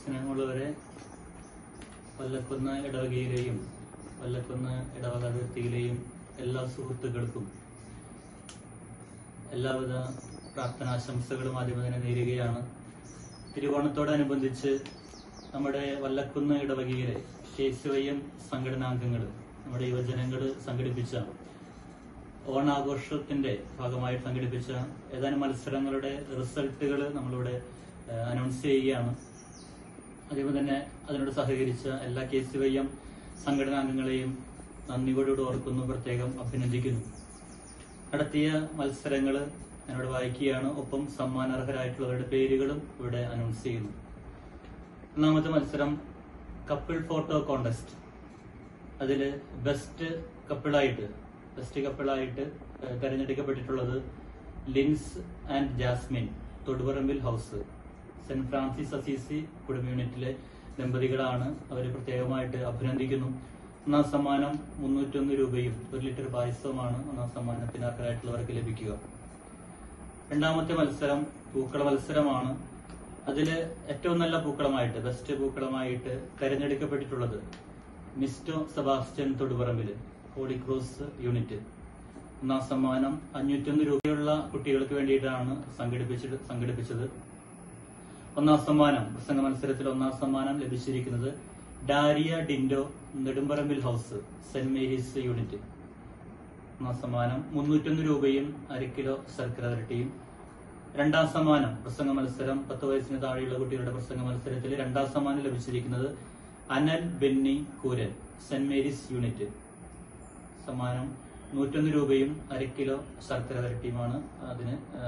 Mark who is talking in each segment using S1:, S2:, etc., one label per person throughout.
S1: സ്നേഹമുള്ളവരെ വല്ലക്കുന്ന് ഇടവകയിലെയും വല്ലക്കുന്ന് ഇടവക അതിർത്തിയിലെയും എല്ലാ സുഹൃത്തുക്കൾക്കും എല്ലാവിധ പ്രാർത്ഥനാശംസകളും ആദ്യം തന്നെ നേരുകയാണ് തിരുവോണത്തോടനുബന്ധിച്ച് നമ്മുടെ വല്ലക്കുന്ന് ഇടവകയിലെ കേസുവയ്യം സംഘടനാംഗങ്ങൾ നമ്മുടെ യുവജനങ്ങൾ സംഘടിപ്പിച്ച ഓണാഘോഷത്തിന്റെ ഭാഗമായി സംഘടിപ്പിച്ച ഏതാനും മത്സരങ്ങളുടെ റിസൾട്ടുകൾ നമ്മളിവിടെ അനൗൺസ് ചെയ്യുകയാണ് അതേപോലെ തന്നെ അതിനോട് സഹകരിച്ച എല്ലാ കെ സി വൈ എം സംഘടനാംഗങ്ങളെയും നന്ദിയോടുകൂടി ഓർക്കുന്നു പ്രത്യേകം അഭിനന്ദിക്കുന്നു നടത്തിയ മത്സരങ്ങൾ ഞാനിവിടെ വായിക്കുകയാണ് ഒപ്പം സമ്മാനാർഹരായിട്ടുള്ളവരുടെ പേരുകളും ഇവിടെ അനൗൺസ് ചെയ്യുന്നു ഒന്നാമത്തെ മത്സരം കപ്പിൾ ഫോട്ടോ കോണ്ടസ്റ്റ് അതില് ബെസ്റ്റ് കപ്പിളായിട്ട് ബെസ്റ്റ് കപ്പിളായിട്ട് ഏഹ്, തെരഞ്ഞെടുക്കപ്പെട്ടിട്ടുള്ളത് Lins and Jasmine Thoduparambil house Saint Francis Assisi കുടുംബ യൂണിറ്റിലെ ദമ്പതികളാണ് അവരെ പ്രത്യേകമായിട്ട് അഭിനന്ദിക്കുന്നു ഒന്നാം സമ്മാനം മുന്നൂറ്റൊന്ന് രൂപയും ഒരു ലിറ്റർ പായസവുമാണ് ഒന്നാം സമ്മാനത്തിന് അർഹരായിട്ടുള്ളവർക്ക് ലഭിക്കുക രണ്ടാമത്തെ മത്സരം പൂക്കള മത്സരമാണ് അതില് ഏറ്റവും നല്ല പൂക്കളമായിട്ട് ബെസ്റ്റ് പൂക്കളമായിട്ട് തെരഞ്ഞെടുക്കപ്പെട്ടിട്ടുള്ളത് Misto Sebastian Thoduparambil Holy Cross unit ഒന്നാം സമ്മാനം അഞ്ഞൂറ്റൊന്ന് രൂപയുള്ള കുട്ടികൾക്ക് വേണ്ടിയിട്ടാണ് സംഘടിപ്പിച്ചത് സംഘടിപ്പിച്ചത് ഒന്നാം സമ്മാനം പ്രസംഗ മത്സരത്തിൽ ഒന്നാം സമ്മാനം ലഭിച്ചിരിക്കുന്നത് Daria Dindo Nedumparambil house Saint Mary's unit ഒന്നാം സമ്മാനം മുന്നൂറ്റൊന്ന് രൂപയും അര കിലോ ശർക്കര വരട്ടിയും രണ്ടാം സമ്മാനം പ്രസംഗ മത്സരം പത്ത് വയസ്സിന് താഴെയുള്ള കുട്ടികളുടെ പ്രസംഗ മത്സരത്തിൽ രണ്ടാം സമ്മാനം ലഭിച്ചിരിക്കുന്നത് Anal Benny Kooran Saint Mary's unit സമ്മാനം നൂറ്റൊന്ന് രൂപയും അര കിലോ ശർക്കര വരട്ടിയുമാണ് അതിന് ആ,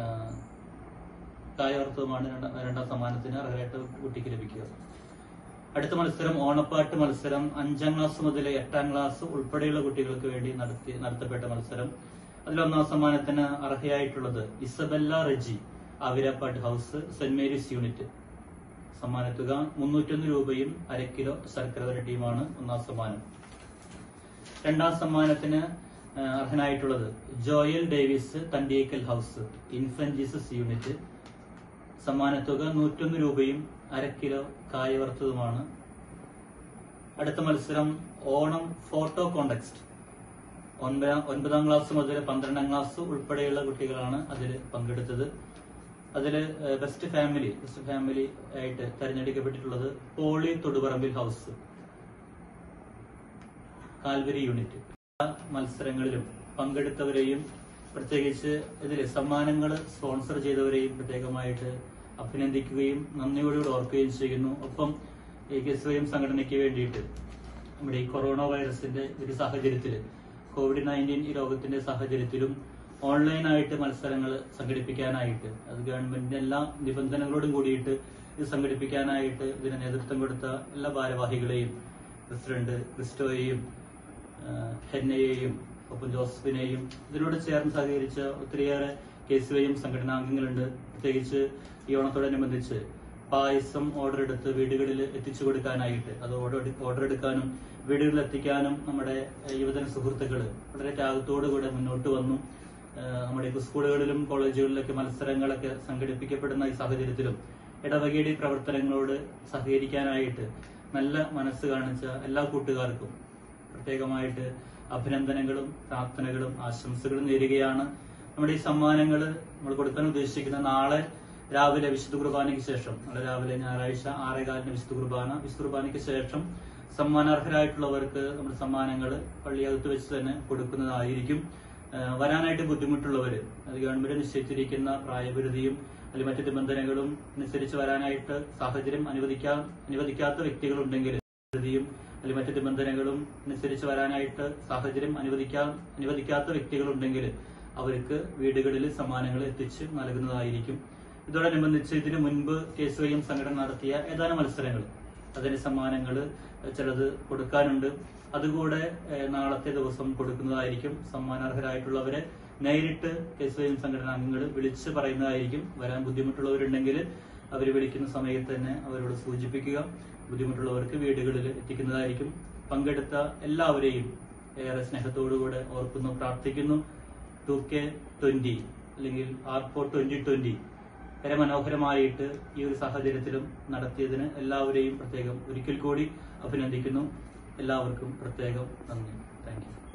S1: കായോർത്തവുമാണ് രണ്ടാം രണ്ടാം സമ്മാനത്തിന് അർഹരായിട്ട് കുട്ടിക്ക് ലഭിക്കുക അടുത്ത മത്സരം ഓണപ്പാട്ട് മത്സരം അഞ്ചാം ക്ലാസ് മുതൽ എട്ടാം ക്ലാസ് ഉൾപ്പെടെയുള്ള കുട്ടികൾക്ക് വേണ്ടി നടത്തി നടത്തപ്പെട്ട മത്സരം അതിൽ ഒന്നാം സമ്മാനത്തിന് അർഹയായിട്ടുള്ളത് Isabella Reji Avirappattu house Saint Mary's unit സമ്മാനത്തുക മുന്നൂറ്റൊന്ന് രൂപയും അര കിലോ ശർക്കര വരട്ടിയുമാണ് ഒന്നാം സമ്മാനം രണ്ടാം സമ്മാനത്തിന് ആ, അർഹനായിട്ടുള്ളത് Joel Davis Thandiyekkal house Infant Jesus unit സമ്മാനത്തുക നൂറ്റൊന്ന് രൂപയും അര കിലോ കായവറുത്തതുമാണ് അടുത്ത മത്സരം ഓണം ഫോട്ടോ കോണ്ടക്സ്റ്റ് ഒൻപതാം ഒൻപതാം ക്ലാസ് മുതൽ പന്ത്രണ്ടാം ക്ലാസ് ഉൾപ്പെടെയുള്ള കുട്ടികളാണ് അതിൽ പങ്കെടുത്തത് അതിൽ ബെസ്റ്റ് ഫാമിലി ബെസ്റ്റ് ഫാമിലി ആയിട്ട് തെരഞ്ഞെടുക്കപ്പെട്ടിട്ടുള്ളത് Poly Thoduparambil house Calvary unit എല്ലാ മത്സരങ്ങളിലും പങ്കെടുത്തവരെയും പ്രത്യേകിച്ച് ഇതിൽ സമ്മാനങ്ങൾ സ്പോൺസർ ചെയ്തവരെയും പ്രത്യേകമായിട്ട് അഭിനന്ദിക്കുകയും നന്ദിയോടുകൂടി ഓർക്കുകയും ചെയ്യുന്നു ഒപ്പം ഈ സ്വയം സംഘടനയ്ക്ക് വേണ്ടിയിട്ട് നമ്മുടെ ഈ കൊറോണ വൈറസിന്റെ ഒരു സാഹചര്യത്തിൽ കോവിഡ് നയൻറ്റീൻ ഈ രോഗത്തിന്റെ സാഹചര്യത്തിലും ഓൺലൈനായിട്ട് മത്സരങ്ങൾ സംഘടിപ്പിക്കാനായിട്ട് അത് ഗവൺമെന്റിന്റെ എല്ലാ നിബന്ധനകളോടും കൂടിയിട്ട് ഇത് സംഘടിപ്പിക്കാനായിട്ട് ഇതിന് നേതൃത്വം കൊടുത്ത എല്ലാ ഭാരവാഹികളെയും പ്രസിഡന്റ് ക്രിസ്റ്റോയെയും ആഹ് ഹെന്നയെയും ഒപ്പം ജോസഫിനെയും ഇതിനോട് ചേർന്ന് സഹകരിച്ച ഒത്തിരിയേറെ കേസുവയും സംഘടനാംഗങ്ങളുണ്ട് പ്രത്യേകിച്ച് ഈ ഓണത്തോടനുബന്ധിച്ച് പായസം ഓർഡർ എടുത്ത് വീടുകളിൽ എത്തിച്ചു കൊടുക്കാനായിട്ട് അത് ഓർഡർ എടു- ഓർഡർ എടുക്കാനും വീടുകളിൽ എത്തിക്കാനും നമ്മുടെ ഏഹ്, യുവജന സുഹൃത്തുക്കൾ വളരെ ത്യാഗത്തോടു കൂടെ മുന്നോട്ട് വന്നു ഏഹ്, നമ്മുടെ ഇപ്പോൾ സ്കൂളുകളിലും കോളേജുകളിലൊക്കെ മത്സരങ്ങളൊക്കെ സംഘടിപ്പിക്കപ്പെടുന്ന ഈ സാഹചര്യത്തിലും ഇടവകയുടെ ഈ പ്രവർത്തനങ്ങളോട് സഹകരിക്കാനായിട്ട് നല്ല മനസ്സ് കാണിച്ച എല്ലാ കൂട്ടുകാർക്കും പ്രത്യേകമായിട്ട് അഭിനന്ദനങ്ങളും പ്രാർത്ഥനകളും ആശംസകളും നേരുകയാണ് നമ്മുടെ ഈ സമ്മാനങ്ങൾ നമ്മൾ കൊടുക്കാൻ ഉദ്ദേശിക്കുന്ന നാളെ രാവിലെ വിശുദ്ധ കുർബാനയ്ക്ക് ശേഷം നാളെ രാവിലെ ഞായറാഴ്ച ആറേകാലിന് വിശുദ്ധ കുർബാന വിശുദ്ധ കുർബാനയ്ക്ക് ശേഷം സമ്മാനാർഹരായിട്ടുള്ളവർക്ക് നമ്മുടെ സമ്മാനങ്ങൾ പള്ളിയകത്ത് വെച്ച് തന്നെ കൊടുക്കുന്നതായിരിക്കും ആ, വരാനായിട്ട് ബുദ്ധിമുട്ടുള്ളവര് അത് ഗവൺമെന്റ് നിശ്ചയിച്ചിരിക്കുന്ന പ്രായപരിധിയും അല്ലെങ്കിൽ മറ്റു നിബന്ധനകളും അനുസരിച്ച് വരാനായിട്ട് സാഹചര്യം അനുവദിക്കാ അനുവദിക്കാത്ത വ്യക്തികളുണ്ടെങ്കിൽ പരിധിയും അല്ലെങ്കിൽ മറ്റു നിബന്ധനകളും അനുസരിച്ച് വരാനായിട്ട് സാഹചര്യം അനുവദിക്കാ അനുവദിക്കാത്ത വ്യക്തികളുണ്ടെങ്കിൽ അവർക്ക് വീടുകളിൽ സമ്മാനങ്ങൾ എത്തിച്ച് നൽകുന്നതായിരിക്കും ഇതോടനുബന്ധിച്ച് ഇതിനു മുൻപ് കേസ് വൈ എം സംഘടന നടത്തിയ ഏതാനും മത്സരങ്ങൾ അതിന് സമ്മാനങ്ങൾ ചിലത് കൊടുക്കാനുണ്ട് അതുകൂടെ ഏഹ്, നാളത്തെ ദിവസം കൊടുക്കുന്നതായിരിക്കും സമ്മാനാർഹരായിട്ടുള്ളവരെ നേരിട്ട് കേസ് വൈ എം സംഘടന അംഗങ്ങൾ വിളിച്ച് പറയുന്നതായിരിക്കും വരാൻ ബുദ്ധിമുട്ടുള്ളവരുണ്ടെങ്കിൽ അവർ വിളിക്കുന്ന സമയത്ത് തന്നെ അവരോട് സൂചിപ്പിക്കുക ബുദ്ധിമുട്ടുള്ളവർക്ക് വീടുകളിൽ എത്തിക്കുന്നതായിരിക്കും പങ്കെടുത്ത എല്ലാവരെയും ഏറെ സ്നേഹത്തോടുകൂടെ ഓർക്കുന്നു പ്രാർത്ഥിക്കുന്നു ടു കെ ട്വന്റി അല്ലെങ്കിൽ ആർ ഫോർ ട്വന്റി ട്വന്റി വളരെ മനോഹരമായിട്ട് ഈ ഒരു സാഹചര്യത്തിലും നടത്തിയതിന് എല്ലാവരെയും പ്രത്യേകം ഒരിക്കൽ കൂടി അഭിനന്ദിക്കുന്നു എല്ലാവർക്കും പ്രത്യേകം നന്ദി താങ്ക് യു